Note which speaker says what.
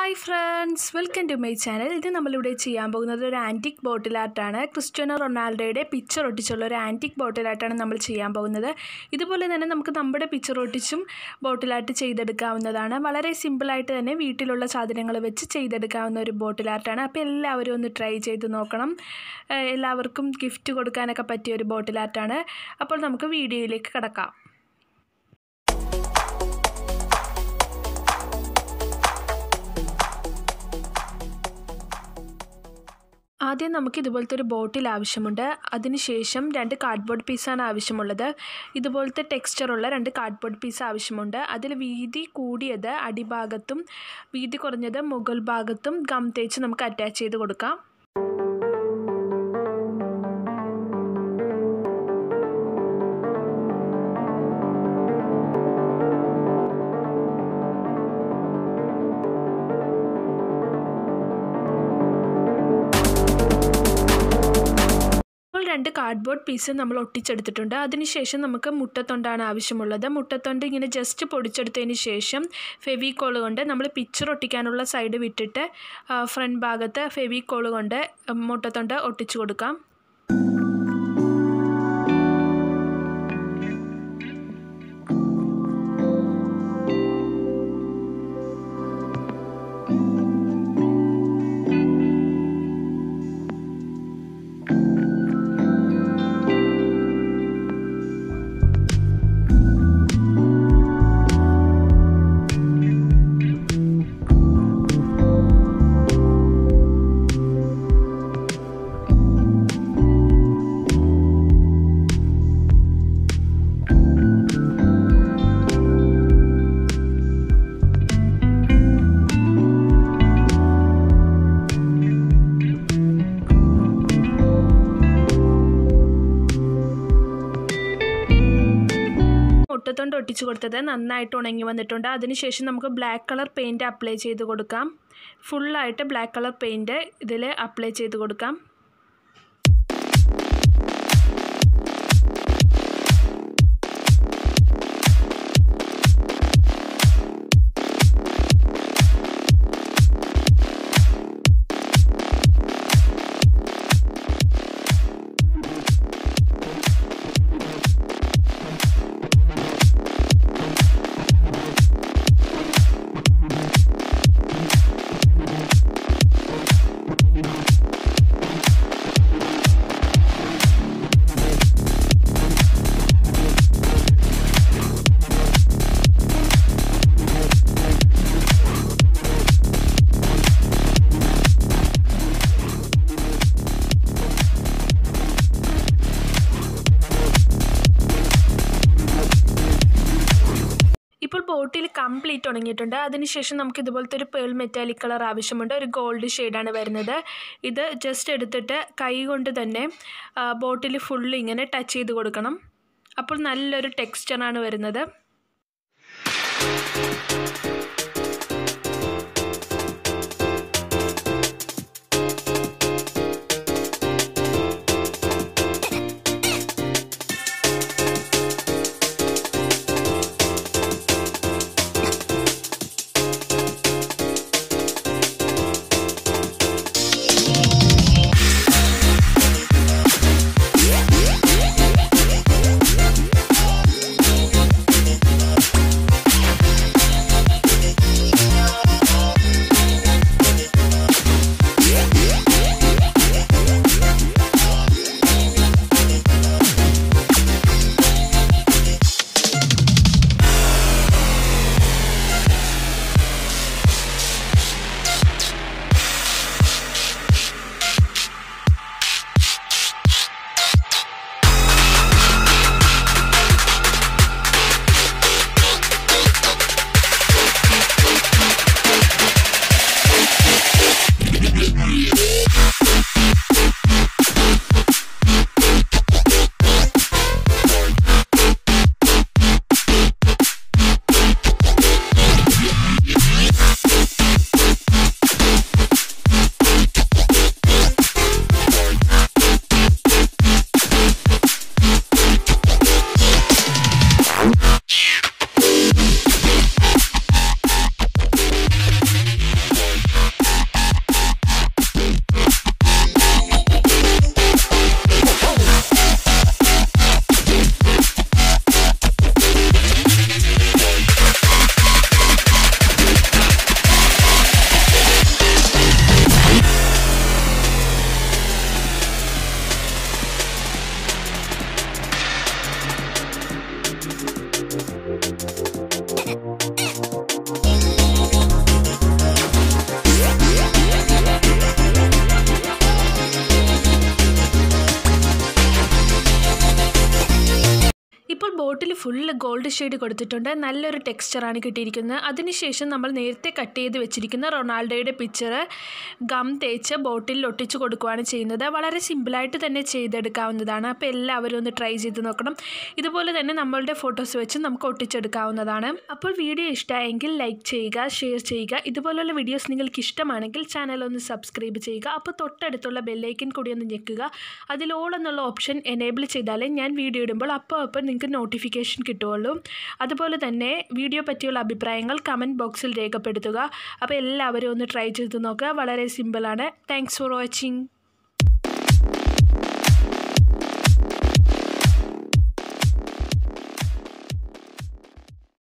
Speaker 1: hi friends welcome to my channel ഇത് നമ്മളിവിടെ ചെയ്യാൻ പോകുന്നത് ഒരു ആൻറ്റിക് ബോട്ടിൽ ആർട്ടാണ് ക്രിസ്ത്യാനോ റൊണാൾഡോയുടെ പിക്ചർ ഒട്ടിച്ചുള്ള ഒരു ആൻറ്റിക് ബോട്ടിൽ ആർട്ടാണ് നമ്മൾ ചെയ്യാൻ പോകുന്നത് ഇതുപോലെ തന്നെ നമുക്ക് നമ്മുടെ പിക്ചർ ഒട്ടിച്ചും ബോട്ടിൽ ആർട്ട് ചെയ്തെടുക്കാവുന്നതാണ് വളരെ സിമ്പിളായിട്ട് തന്നെ വീട്ടിലുള്ള സാധനങ്ങൾ വെച്ച് ചെയ്തെടുക്കാവുന്ന ഒരു ബോട്ടിൽ ആർട്ടാണ് അപ്പോൾ എല്ലാവരും ഒന്ന് ട്രൈ ചെയ്ത് നോക്കണം ഏഹ് എല്ലാവർക്കും ഗിഫ്റ്റ് കൊടുക്കാനൊക്കെ പറ്റിയ ഒരു ബോട്ടിൽ ആർട്ടാണ് അപ്പോൾ നമുക്ക് വീഡിയോയിലേക്ക് കിടക്കാം ആദ്യം നമുക്ക് ഇതുപോലത്തെ ഒരു ബോട്ടിൽ ആവശ്യമുണ്ട് അതിനുശേഷം രണ്ട് കാർഡ്ബോർഡ് പീസാണ് ആവശ്യമുള്ളത് ഇതുപോലത്തെ ടെക്സ്ചറുള്ള രണ്ട് കാർഡ്ബോർഡ് പീസ് ആവശ്യമുണ്ട് അതിൽ വീതി കൂടിയത് അടിഭാഗത്തും വീതി കുറഞ്ഞത് മുകൾ ഭാഗത്തും ഗം തേച്ച് നമുക്ക് അറ്റാച്ച് ചെയ്ത് കൊടുക്കാം ഇപ്പോൾ രണ്ട് കാർഡ്ബോർഡ് പീസ് നമ്മൾ ഒട്ടിച്ചെടുത്തിട്ടുണ്ട് അതിനുശേഷം നമുക്ക് മുട്ടത്തൊണ്ടാണ് ആവശ്യമുള്ളത് മുട്ടത്തൊണ്ട് ഇങ്ങനെ ജസ്റ്റ് പൊടിച്ചെടുത്തതിന് ശേഷം ഫെവിക്കോൾ കൊണ്ട് നമ്മൾ പിക്ചർ ഒട്ടിക്കാനുള്ള സൈഡ് വിട്ടിട്ട് ഫ്രണ്ട് ഭാഗത്ത് ഫെവിക്കോൾ കൊണ്ട് മുട്ടത്തൊണ്ട് ഒട്ടിച്ചു കൊടുക്കാം മുട്ടത്തൊണ്ട് ഒട്ടിച്ചു കൊടുത്തത് നന്നായിട്ട് ഉണങ്ങി വന്നിട്ടുണ്ട് അതിനുശേഷം നമുക്ക് ബ്ലാക്ക് കളർ പെയിൻറ്റ് അപ്ലൈ ചെയ്ത് കൊടുക്കാം ഫുള്ളായിട്ട് ബ്ലാക്ക് കളർ പെയിൻറ്റ് ഇതിൽ അപ്ലൈ ചെയ്ത് കൊടുക്കാം ഇപ്പോൾ ബോട്ടിൽ കംപ്ലീറ്റ് ഉണങ്ങിയിട്ടുണ്ട് അതിനുശേഷം നമുക്ക് ഇതുപോലത്തെ ഒരു പേൾ മെറ്റാലിക് കളർ ആവശ്യമുണ്ട് ഒരു ഗോൾഡ് ഷെയ്ഡാണ് വരുന്നത് ഇത് ജസ്റ്റ് എടുത്തിട്ട് കൈ കൊണ്ട് തന്നെ ബോട്ടിൽ ഫുള്ള് ഇങ്ങനെ ടച്ച് ചെയ്ത് കൊടുക്കണം അപ്പോൾ നല്ലൊരു ടെക്സ്ചറാണ് വരുന്നത് ബോട്ടിൽ ഫുള്ള് ഗോൾഡ് ഷെയ്ഡ് കൊടുത്തിട്ടുണ്ട് നല്ലൊരു ടെക്സ്ചറാണ് കിട്ടിയിരിക്കുന്നത് അതിനുശേഷം നമ്മൾ നേരത്തെ കട്ട് ചെയ്ത് വെച്ചിരിക്കുന്ന റൊണാൾഡോയുടെ പിക്ചർ ഗം തേച്ച് ബോട്ടിലിൽ ഒട്ടിച്ച് കൊടുക്കുകയാണ് ചെയ്യുന്നത് വളരെ സിമ്പിളായിട്ട് തന്നെ ചെയ്തെടുക്കാവുന്നതാണ് അപ്പോൾ എല്ലാവരും ഒന്ന് ട്രൈ ചെയ്ത് നോക്കണം ഇതുപോലെ തന്നെ നമ്മളുടെ ഫോട്ടോസ് വെച്ച് നമുക്ക് ഒട്ടിച്ചെടുക്കാവുന്നതാണ് അപ്പോൾ വീഡിയോ ഇഷ്ടമായെങ്കിൽ ലൈക്ക് ചെയ്യുക ഷെയർ ചെയ്യുക ഇതുപോലുള്ള വീഡിയോസ് നിങ്ങൾക്ക് ഇഷ്ടമാണെങ്കിൽ ചാനൽ ഒന്ന് സബ്സ്ക്രൈബ് ചെയ്യുക അപ്പോൾ തൊട്ടടുത്തുള്ള ബെല്ലൈക്കൻ കൂടി ഒന്ന് ഞെക്കുക അതിൽ ഓൾ എന്നുള്ള ഓപ്ഷൻ എനേബിൾ ചെയ്താലേ ഞാൻ വീഡിയോ ഇടുമ്പോൾ അപ്പോൾ അപ്പോൾ നിങ്ങൾക്ക് നോട്ടിഫിക്കേഷൻ കിട്ടുകയുള്ളൂ അതുപോലെ തന്നെ വീഡിയോ പറ്റിയുള്ള അഭിപ്രായങ്ങൾ കമൻറ്റ് ബോക്സിൽ രേഖപ്പെടുത്തുക അപ്പോൾ എല്ലാവരും ഒന്ന് ട്രൈ ചെയ്ത് നോക്കുക വളരെ സിമ്പിളാണ് താങ്ക്സ് ഫോർ വാച്ചിങ്